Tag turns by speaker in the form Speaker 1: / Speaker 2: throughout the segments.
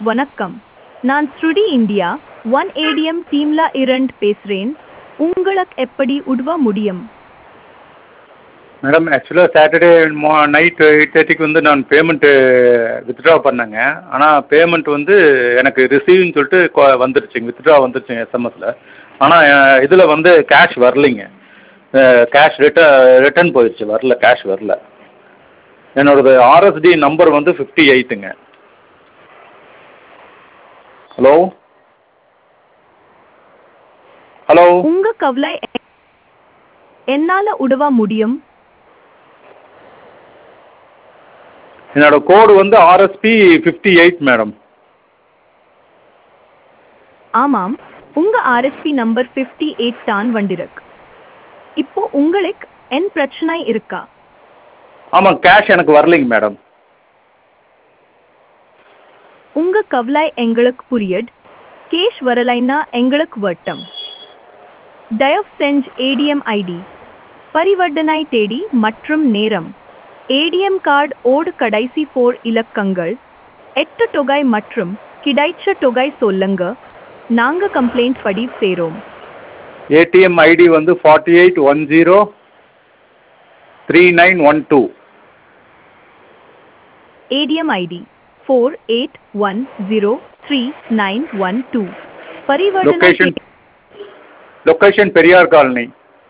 Speaker 1: வணக்கம் நான் ஸ்ருடி இந்தியா ஒன் ஏடிஎம் டீம்ல இரண்டு பேசுறேன் உங்களுக்கு எப்படி உதவ முடியும்
Speaker 2: மேடம் ஆக்சுவலாக சாட்டர்டே மா நைட் எயிட் தேர்ட்டிக்கு வந்து நான் பேமெண்ட்டு வித்ட்ரா பண்ணேங்க ஆனால் பேமெண்ட் வந்து எனக்கு ரிசீவ்னு சொல்லிட்டு கொ வந்துருச்சுங்க வித்ட்ரா வந்துருச்சுங்க எஸ்எம்எஸில் ஆனால் இதில் வந்து கேஷ் வரலைங்க கேஷ் ரிட்ட ரிட்டர்ன் போயிடுச்சு வரல கேஷ் வரல என்னோடது ஆர்எஸ்டி நம்பர் வந்து ஃபிஃப்டி எயிட்டுங்க ஹலோ ஹலோ
Speaker 1: உங்க கவலை எ- என்னால உதவ முடியும்
Speaker 2: என்னோட கோடு வந்து ஆர்எஸ்பி ஃபிஃப்டி எயிட் மேடம்
Speaker 1: ஆமாம் உங்க ஆர்எஸ்பி நம்பர் 58 எயிட் தான் வண்டிருக்கு இப்போ உங்களுக்கு என் பிரச்சனை இருக்கா
Speaker 2: ஆமாம் கேஷ் எனக்கு வரலைங்க மேடம்
Speaker 1: உங்க கவலை எங்களுக்கு புரியுது கேஷ் வரலைன்னா எங்களுக்கு வட்டம் தயவு செஞ்சு ஏடிஎம் ஐடி பரிவர்த்தனை தேதி மற்றும் நேரம் ஏடிஎம் கார்டு ஓடு கடைசி போர் இலக்கங்கள் எட்டு தொகை மற்றும் கிடைச்ச தொகை சொல்லுங்க நாங்க கம்ப்ளைண்ட் பதிவு செய்றோம்
Speaker 2: ஏடிஎம் ஐடி வந்து forty eight one zero three nine one two
Speaker 1: ATM ID four eight one zero three nine one two பரிவர்த்தனை
Speaker 2: location location Periyar colony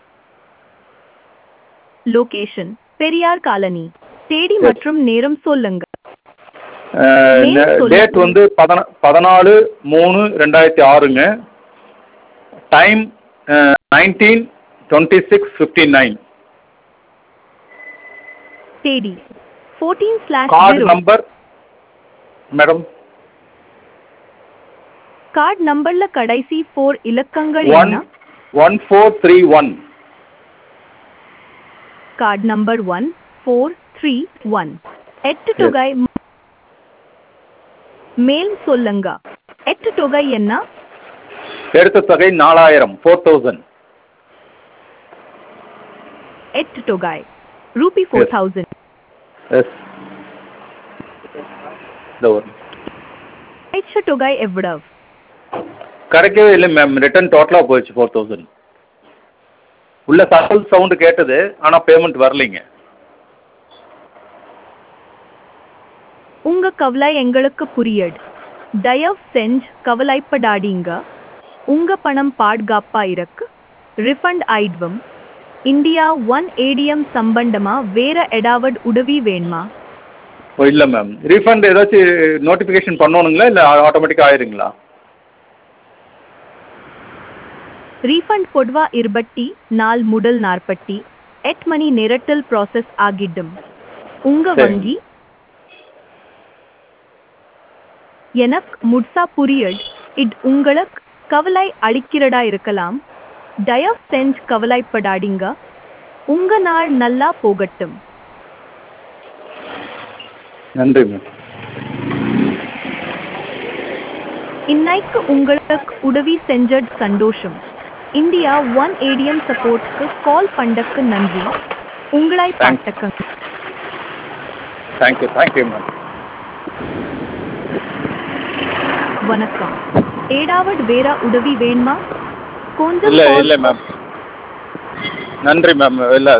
Speaker 1: location Periyar colony தேதி மற்றும் நேரம் சொல்லுங்க சொல்லுங்க.
Speaker 2: டேட் வந்து பதன பதினாலு மூணு ரெண்டாயிரத்தி ஆறுங்க time nineteen twenty six fifty nine
Speaker 1: தேதி fourteen slash
Speaker 2: card number madam
Speaker 1: card நம்பர்ல கடைசி ஃபோர் இலக்கங்கள்
Speaker 2: ஒன்
Speaker 1: என்ன
Speaker 2: one four three one
Speaker 1: card number one four three one எட்டு தொகை மேல் சொல்லுங்க எட்டு தொகை என்ன
Speaker 2: எடுத்த தொகை நாலாயிரம் ஃபோர் தௌசண்ட்
Speaker 1: எட்டு தொகை ரூபி ஃபோர் தௌசண்ட்
Speaker 2: எஸ் இந்த ஒரு
Speaker 1: எட்டு தொகை எவ்வளவு
Speaker 2: கிடைக்கவே இல்லை மேம் ரிட்டர்ன் டோட்டலாக போயிடுச்சு ஃபோர் தௌசண்ட் உள்ள சகல் சவுண்டு கேட்டது ஆனால் பேமெண்ட் வரலைங்க
Speaker 1: உங்க கவலை எங்களுக்கு புரியுது தயவு செஞ்சு கவலைப்படாதீங்க உங்க பணம் பாதுகாப்பா இருக்கு ரிஃபண்ட் ஆயிடுவோம் இந்தியா ஒன் ஏடிஎம் சம்பந்தமா வேற ஏதாவது உதவி வேணுமா
Speaker 2: ஓ இல்லை மேம் ரீஃபண்ட் ஏதாச்சும் நோட்டிஃபிகேஷன் பண்ணணுங்களா இல்லை ஆட்டோமேட்டிக்காக ஆயிருங்களா
Speaker 1: ரீஃபண்ட் பொதுவா இருபட்டி நாள் முதல் நாற்பட்டி எட்டு மணி நேரத்தில் ப்ராசஸ் ஆகிடும் உங்க
Speaker 2: சரி.
Speaker 1: வங்கி எனக்கு முழுசா புரியுது இது உங்களுக்கு கவலை அளிக்கிறதா இருக்கலாம் தயவு செஞ்சு கவலைப்படாதீங்க உங்க நாள் நல்லா போகட்டும்
Speaker 2: நன்றி மேம்
Speaker 1: இன்னைக்கு உங்களுக்கு உதவி செஞ்சது சந்தோஷம் இந்தியா ஒன் ஏடிஎம் சப்போர்ட்க்கு கால் பண்ணக்கு நன்றி உங்களை
Speaker 2: Thanks.
Speaker 1: பாட்டக்கங்க
Speaker 2: தேங்க்யூ தேங்க்யூ மேம்
Speaker 1: வணக்கம் ஏதாவது வேற உதவி வேணுமா கொஞ்சம்
Speaker 2: இல்லை
Speaker 1: call-
Speaker 2: இல்லை மேம் நன்றி மேம் இல்லை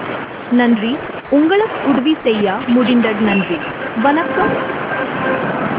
Speaker 1: நன்றி உங்களுக்கு உதவி செய்ய முடிந்தது நன்றி வணக்கம்